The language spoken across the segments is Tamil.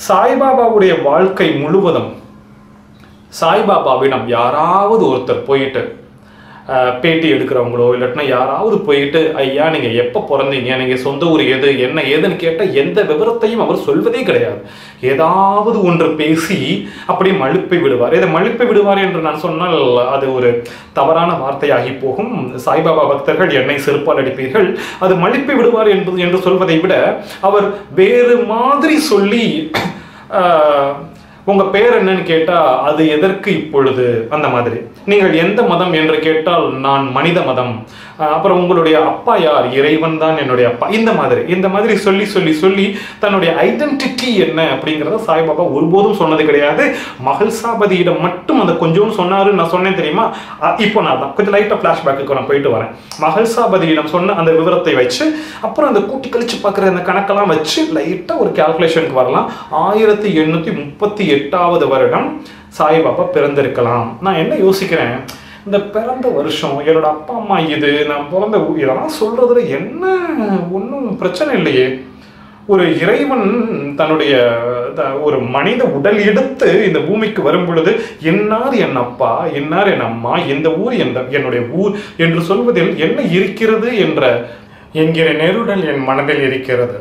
சாய்பாபாவுடைய வாழ்க்கை முழுவதும் சாய்பாபாவிடம் யாராவது ஒருத்தர் போயிட்டு அஹ், பேட்டி எடுக்கிறவங்களோ இல்லாட்டினா யாராவது போயிட்டு ஐயா நீங்க எப்போ பிறந்தீங்க நீங்க சொந்த ஊர் எது என்ன ஏதுன்னு கேட்ட எந்த விவரத்தையும் அவர் சொல்வதே கிடையாது ஏதாவது ஒன்று பேசி அப்படியே மழுப்பை விடுவார் இதை மழுப்பை விடுவார் என்று நான் சொன்னால் அது ஒரு தவறான வார்த்தையாகி போகும் சாய்பாபா பக்தர்கள் என்னை செருப்பால் அடிப்பீர்கள் அது மழுப்பி விடுவார் என்பது என்று சொல்வதை விட அவர் வேறு மாதிரி சொல்லி ஆஹ், உங்க பேர் என்னன்னு கேட்டா அது எதற்கு இப்பொழுது அந்த மாதிரி நீங்கள் எந்த மதம் என்று கேட்டால் நான் மனித மதம் ஆஹ், அப்புறம் உங்களுடைய அப்பா யார் இறைவன் தான் என்னுடைய அப்பா இந்த மாதிரி இந்த மாதிரி சொல்லி சொல்லி சொல்லி தன்னுடைய ஐடென்டிட்டி என்ன அப்படிங்கிறத சாய்பாபா ஒருபோதும் சொன்னது கிடையாது மகள்சாபதியிடம் மட்டும் அந்த கொஞ்சம் சொன்னாரு நான் சொன்னேன் தெரியுமா அஹ், இப்போ நான் தான் கொஞ்சம் லைட்டாக ஃப்ளாஷ்பேக்கு நான் போயிட்டு வரேன் மகள்சாபதியிடம் சொன்ன அந்த விவரத்தை வச்சு அப்புறம் அந்த கூட்டி கழிச்சு பார்க்குற அந்த கணக்கெல்லாம் வச்சு லைட்டாக ஒரு கால்குலேஷனுக்கு வரலாம் ஆயிரத்தி எண்ணூற்றி முப்பத்தி எட்டாவது வருடம் சாய்பாபா பிறந்திருக்கலாம் நான் என்ன யோசிக்கிறேன் இந்த பிறந்த வருஷம் என்னோட அப்பா அம்மா இது நான் பிறந்த ஊ- இதெல்லாம் சொல்றதுல என்ன ஒன்றும் பிரச்சனை இல்லையே ஒரு இறைவன் தன்னுடைய த- ஒரு மனித உடல் எடுத்து இந்த பூமிக்கு வரும் பொழுது என்னார் என் அப்பா என்னார் என் அம்மா இந்த ஊர் எந்த என்னுடைய ஊர் என்று சொல்வதில் என்ன இருக்கிறது என்ற என்கிற நெருடல் என் மனதில் இருக்கிறது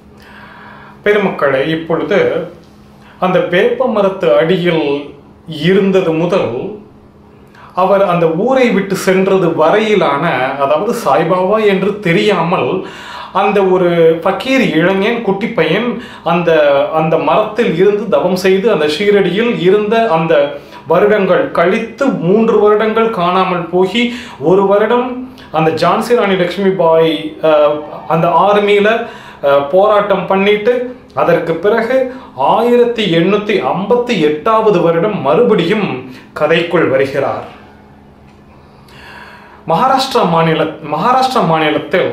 பெருமக்களே இப்பொழுது அந்த வேப்ப மரத்து அடியில் இருந்தது முதல் அவர் அந்த ஊரை விட்டு சென்றது வரையிலான அதாவது சாய்பாபா என்று தெரியாமல் அந்த ஒரு ஃபக்கீர் இளைஞன் குட்டி பையன் அந்த அந்த மரத்தில் இருந்து தவம் செய்து அந்த ஷீரடியில் இருந்த அந்த வருடங்கள் கழித்து மூன்று வருடங்கள் காணாமல் போகி ஒரு வருடம் அந்த ஜான்சி ராணி லட்சுமி பாய் அஹ், அந்த ஆர்மியில அஹ், போராட்டம் பண்ணிட்டு அதற்கு பிறகு ஆயிரத்தி எண்ணூத்தி ஐம்பத்தி எட்டாவது வருடம் மறுபடியும் கதைக்குள் வருகிறார் மகாராஷ்டிரா மாநில மகாராஷ்டிரா மாநிலத்தில்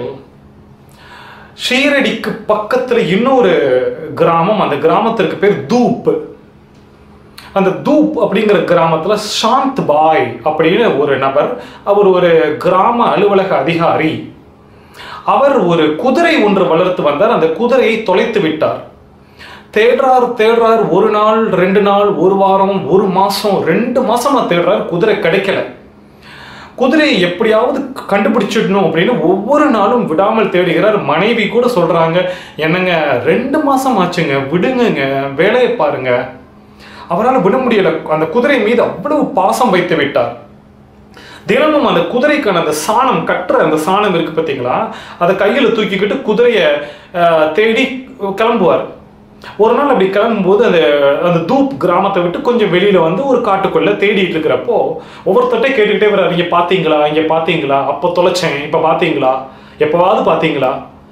ஷீரடிக்கு பக்கத்துல இன்னொரு கிராமம் அந்த கிராமத்திற்கு பேர் தூப் அந்த தூப் அப்படிங்கிற கிராமத்துல சாந்த் பாய் அப்படின்னு ஒரு நபர் அவர் ஒரு கிராம அலுவலக அதிகாரி அவர் ஒரு குதிரை ஒன்று வளர்த்து வந்தார் அந்த குதிரையை தொலைத்து விட்டார் தேடுறார் தேடுறார் ஒரு நாள் ரெண்டு நாள் ஒரு வாரம் ஒரு மாசம் ரெண்டு மாசமா தேடுறார் குதிரை கிடைக்கல குதிரையை எப்படியாவது கண்டுபிடிச்சிடணும் அப்படின்னு ஒவ்வொரு நாளும் விடாமல் தேடுகிறார் மனைவி கூட சொல்றாங்க என்னங்க ரெண்டு மாசம் ஆச்சுங்க விடுங்கங்க வேலையை பாருங்க அவரால் விட முடியல அந்த குதிரை மீது அவ்வளவு பாசம் வைத்து விட்டார் தினமும் அந்த குதிரைக்கான அந்த சாணம் கட்டுற அந்த சாணம் இருக்கு பார்த்தீங்களா அதை கையில் தூக்கிக்கிட்டு குதிரையை அஹ், தேடி கிளம்புவார் ஒரு நாள் அப்படி கிளம்பும்போது அந்த அந்த தூப் கிராமத்தை விட்டு கொஞ்சம் வெளியில வந்து ஒரு காட்டுக்குள்ள தேடிட்டு இருக்கிறப்போ ஒவ்வொருத்தட்டே கேட்டுக்கிட்டே வர்றாரு இங்க பாத்தீங்களா இங்க பாத்தீங்களா அப்போ தொலைச்சேன் இப்ப பாத்தீங்களா எப்பவாவது பாத்தீங்களா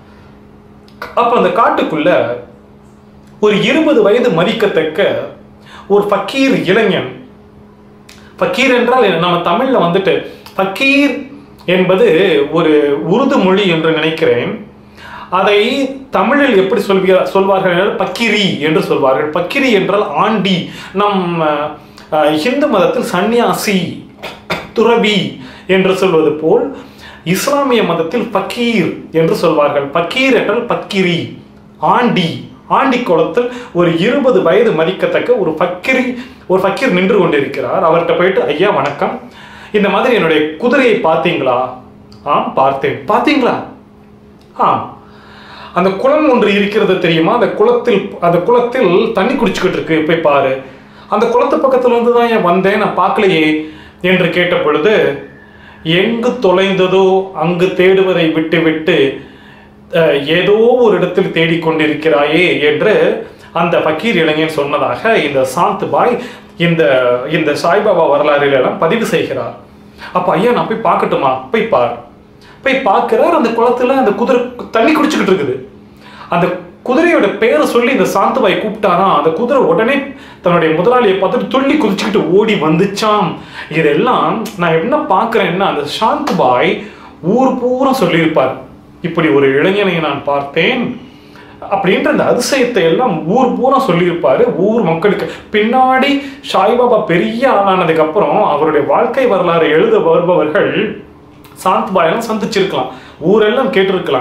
அப்ப அந்த காட்டுக்குள்ள ஒரு இருபது வயது மதிக்கத்தக்க ஒரு ஃபக்கீர் இளைஞன் ஃபக்கீர் என்றால் என்ன? நம்ம தமிழ்ல வந்துட்டு ஃபக்கீர் என்பது ஒரு உருது மொழி என்று நினைக்கிறேன் அதை தமிழில் எப்படி சொல்வீர் சொல்வார்கள் என்றால் பக்கிரி என்று சொல்வார்கள் பக்கிரி என்றால் ஆண்டி நம் அஹ், இந்து மதத்தில் சந்நியாசி துறவி என்று சொல்வது போல் இஸ்லாமிய மதத்தில் பக்கீர் என்று சொல்வார்கள் பக்கீர் என்றால் பக்கிரி ஆண்டி ஆண்டி குளத்தில் ஒரு இருபது வயது மதிக்கத்தக்க ஒரு ஃபக்கிரி ஒரு ஃபக்கீர் நின்று கொண்டிருக்கிறார் அவர்கிட்ட போயிட்டு ஐயா வணக்கம் இந்த மாதிரி என்னுடைய குதிரையை பார்த்தீங்களா ஆம் பார்த்தேன் பார்த்தீங்களா ஆம் அந்த குளம் ஒன்று இருக்கிறது தெரியுமா அந்த குளத்தில் அந்த குளத்தில் தண்ணி குடிச்சுக்கிட்டு இருக்கு போய் பாரு அந்த குளத்து பக்கத்துல இருந்து தான் ஏன் வந்தேன் நான் பார்க்கலையே என்று கேட்ட பொழுது எங்கு தொலைந்ததோ அங்கு தேடுவதை விட்டு விட்டு அஹ், ஏதோ ஒரு இடத்தில் தேடிக்கொண்டிருக்கிறாயே என்று அந்த ஃபக்கீர் இளைஞன் சொன்னதாக இந்த சாந்த் பாய் இந்த இந்த சாய்பாபா வரலாறுல எல்லாம் பதிவு செய்கிறார் அப்ப ஐயா நான் போய் பார்க்கட்டுமா போய் பார் போய் பார்க்கிறார் அந்த குளத்துல அந்த குதிரை தண்ணி குடிச்சுக்கிட்டு இருக்குது அந்த குதிரையோட பேரை சொல்லி இந்த சாந்தபாய் கூப்பிட்டாராம் அந்த குதிரை உடனே தன்னுடைய முதலாளியை பார்த்துட்டு துள்ளி குதிச்சுக்கிட்டு ஓடி வந்துச்சாம் இதெல்லாம் நான் என்ன பார்க்கிறேன்னா அந்த சாந்தபாய் ஊர் பூரா சொல்லியிருப்பார் இப்படி ஒரு இளைஞனை நான் பார்த்தேன் அப்படின்ற அந்த அதிசயத்தை எல்லாம் ஊர் பூரா சொல்லியிருப்பாரு ஊர் மக்களுக்கு பின்னாடி சாய்பாபா பெரிய ஆளானதுக்கு அப்புறம் அவருடைய வாழ்க்கை வரலாறு எழுத வருபவர்கள் சாந்த் பாயெல்லாம் சந்திச்சிருக்கலாம் ஊரெல்லாம் கேட்டிருக்கலாம்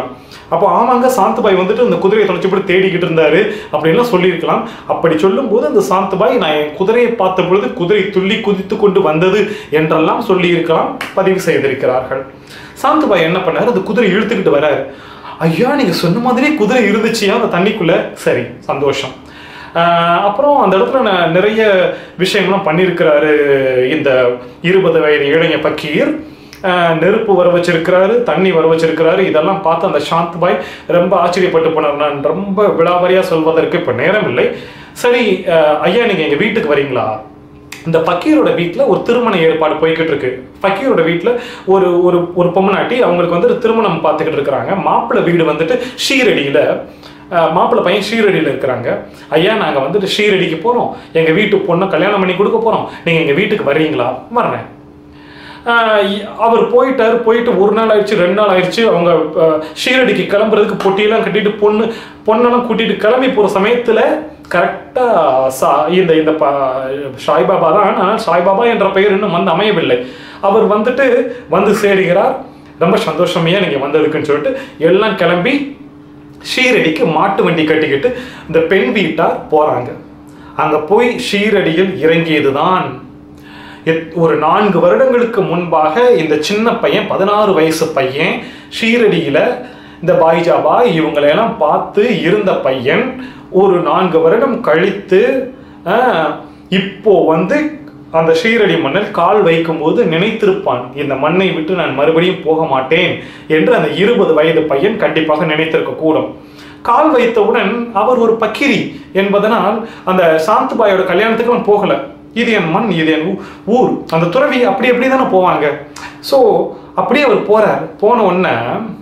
அப்போ ஆமாங்க சாந்தபாய் வந்துட்டு இந்த குதிரையை தொலைச்சிப்படி தேடிக்கிட்டு இருந்தாரு அப்படின்லாம் சொல்லியிருக்கலாம் அப்படி சொல்லும்போது அந்த சாந்தபாய் நான் என் குதிரையை பார்த்த பொழுது குதிரை துள்ளி குதித்து கொண்டு வந்தது என்றெல்லாம் சொல்லியிருக்கலாம் பதிவு செய்திருக்கிறார்கள் சாந்தபாய் என்ன பண்ணாரு அந்த குதிரை இழுத்துக்கிட்டு வராரு ஐயா நீங்க சொன்ன மாதிரியே குதிரை இருந்துச்சியா அந்த தண்ணிக்குள்ள சரி சந்தோஷம் ஆஹ் அப்புறம் அந்த இடத்துல நான் நிறைய விஷயங்கள்லாம் பண்ணியிருக்கிறாரு இந்த இருபது வயது இளைஞ பக்கீர் ஆஹ் நெருப்பு வர வச்சிருக்கிறாரு தண்ணி வர வச்சிருக்கிறாரு இதெல்லாம் பார்த்து அந்த சாந்த் பாய் ரொம்ப ஆச்சரியப்பட்டு போனார் நான் ரொம்ப விழாவாரியா சொல்வதற்கு இப்போ நேரம் இல்லை சரி ஆஹ் ஐயா நீங்க எங்க வீட்டுக்கு வரீங்களா இந்த ஃபக்கீரோட வீட்டில் ஒரு திருமண ஏற்பாடு போய்கிட்டு இருக்கு ஃபக்கீரோட வீட்டில் ஒரு ஒரு ஒரு பொம்மநாட்டி அவங்களுக்கு வந்து ஒரு திருமணம் பார்த்துக்கிட்டு இருக்கிறாங்க மாப்பிள்ளை வீடு வந்துட்டு ஷீரடியில் மாப்பிள்ளை பையன் ஷீரடியில் இருக்கிறாங்க ஐயா நாங்கள் வந்துட்டு ஷீரடிக்கு போகிறோம் எங்கள் வீட்டு பொண்ணை கல்யாணம் பண்ணி கொடுக்க போகிறோம் நீங்கள் எங்கள் வீட்டுக்கு வர்றீங்களா வர்றேன் ஆஹ் இ- அவர் போயிட்டார் போயிட்டு ஒரு நாள் ஆயிடுச்சு ரெண்டு நாள் ஆயிடுச்சு அவங்க ஆஹ், ஷீரடிக்கு கிளம்புறதுக்கு பொட்டியெல்லாம் கட்டிட்டு பொண்ணு பொண்ணெல்லாம் கூட்டிட்டு கிளம்பி போகிற சமயத்தில் கரெக்டாக சா இந்த இந்த ப சாய்பாபா தான் ஆனால் சாய்பாபா என்ற பெயர் இன்னும் வந்து அமையவில்லை அவர் வந்துட்டு வந்து சேருகிறார் ரொம்ப சந்தோஷமையா நீங்கள் வந்ததுக்குன்னு சொல்லிட்டு எல்லாம் கிளம்பி ஷீரடிக்கு மாட்டு வண்டி கட்டிக்கிட்டு இந்த பெண் வீட்டார் போறாங்க அங்க போய் ஷீரடியில் இறங்கியதுதான் எத்- ஒரு நான்கு வருடங்களுக்கு முன்பாக இந்த சின்ன பையன் பதினாறு வயசு பையன் ஷீரடியில இந்த பாய்ஜாபா இவங்களையெல்லாம் பார்த்து இருந்த பையன் ஒரு நான்கு வருடம் கழித்து ஆஹ், இப்போ வந்து அந்த ஷீரடி மண்ணில் கால் வைக்கும்போது நினைத்திருப்பான் இந்த மண்ணை விட்டு நான் மறுபடியும் போக மாட்டேன் என்று அந்த இருபது வயது பையன் கண்டிப்பாக நினைத்திருக்க கூடும் கால் வைத்தவுடன் அவர் ஒரு பக்கிரி என்பதனால் அந்த சாந்துபாயோட கல்யாணத்துக்கு அவன் போகல இது என் மண் இது என் ஊ- ஊர் அந்த துறவி அப்படி அப்படி தானே போவாங்க ஸோ அப்படியே அவர் போறார் போன உடனே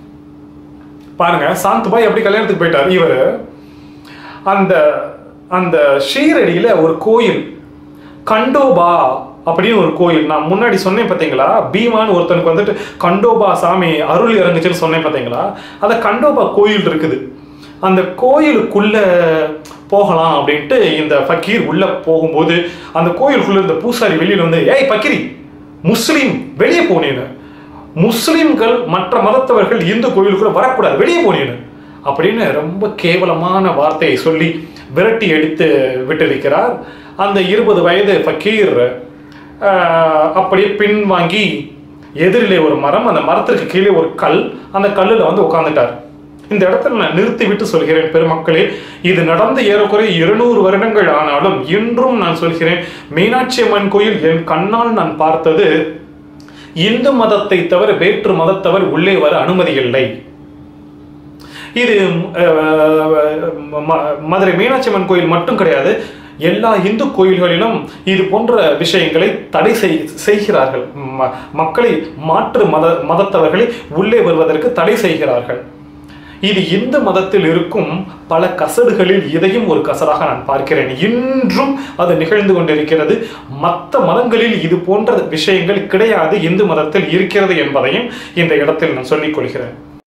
பாருங்க சாந்துபாய் எப்படி கல்யாணத்துக்கு போயிட்டார் இவர் அந்த அந்த ஷீரடியில ஒரு கோயில் கண்டோபா அப்படின்னு ஒரு கோயில் நான் முன்னாடி சொன்னேன் பார்த்தீங்களா பீமான்னு ஒருத்தனுக்கு வந்துட்டு கண்டோபா சாமி அருள் இறங்குச்சுன்னு சொன்னேன் பார்த்தீங்களா அந்த கண்டோபா கோயில் இருக்குது அந்த கோயிலுக்குள்ள போகலாம் அப்படின்ட்டு இந்த ஃபக்கீர் உள்ள போகும்போது அந்த கோயிலுக்குள்ள இருந்த பூசாரி வெளியில வந்து ஏய் பக்கிரி முஸ்லீம் வெளியே போனேன்னு முஸ்லிம்கள் மற்ற மதத்தவர்கள் இந்து கோயிலுக்குள்ள வரக்கூடாது வெளியே போனேன்னு அப்படின்னு ரொம்ப கேவலமான வார்த்தையை சொல்லி விரட்டி எடுத்து விட்டிருக்கிறார் அந்த இருபது வயது ஃபக்கீர் ஆஹ், அப்படியே பின்வாங்கி எதிரிலே ஒரு மரம் அந்த மரத்திற்கு கீழே ஒரு கல் அந்த கல்லுல வந்து உட்கார்ந்துட்டார் இந்த இடத்துல நான் நிறுத்தி விட்டு சொல்கிறேன் பெருமக்களே இது நடந்து ஏறக்குறைய இருநூறு வருடங்கள் ஆனாலும் இன்றும் நான் சொல்கிறேன் மீனாட்சி அம்மன் கோயில் என் கண்ணால் நான் பார்த்தது இந்து மதத்தை தவிர வேற்று மதத்தவர் உள்ளே வர அனுமதி இல்லை இது அஹ், ம- மதுரை மீனாட்சி அம்மன் கோயில் மட்டும் கிடையாது எல்லா இந்து கோயில்களிலும் இது போன்ற விஷயங்களை தடை செய்- செய்கிறார்கள் ம- மக்களை மாற்று மத மதத்தவர்களை உள்ளே வருவதற்கு தடை செய்கிறார்கள் இது இந்து மதத்தில் இருக்கும் பல கசடுகளில் இதையும் ஒரு கசடாக நான் பார்க்கிறேன் இன்றும் அது நிகழ்ந்து கொண்டிருக்கிறது மற்ற மதங்களில் இது போன்ற விஷயங்கள் கிடையாது இந்து மதத்தில் இருக்கிறது என்பதையும் இந்த இடத்தில் நான் சொல்லிக் கொள்கிறேன்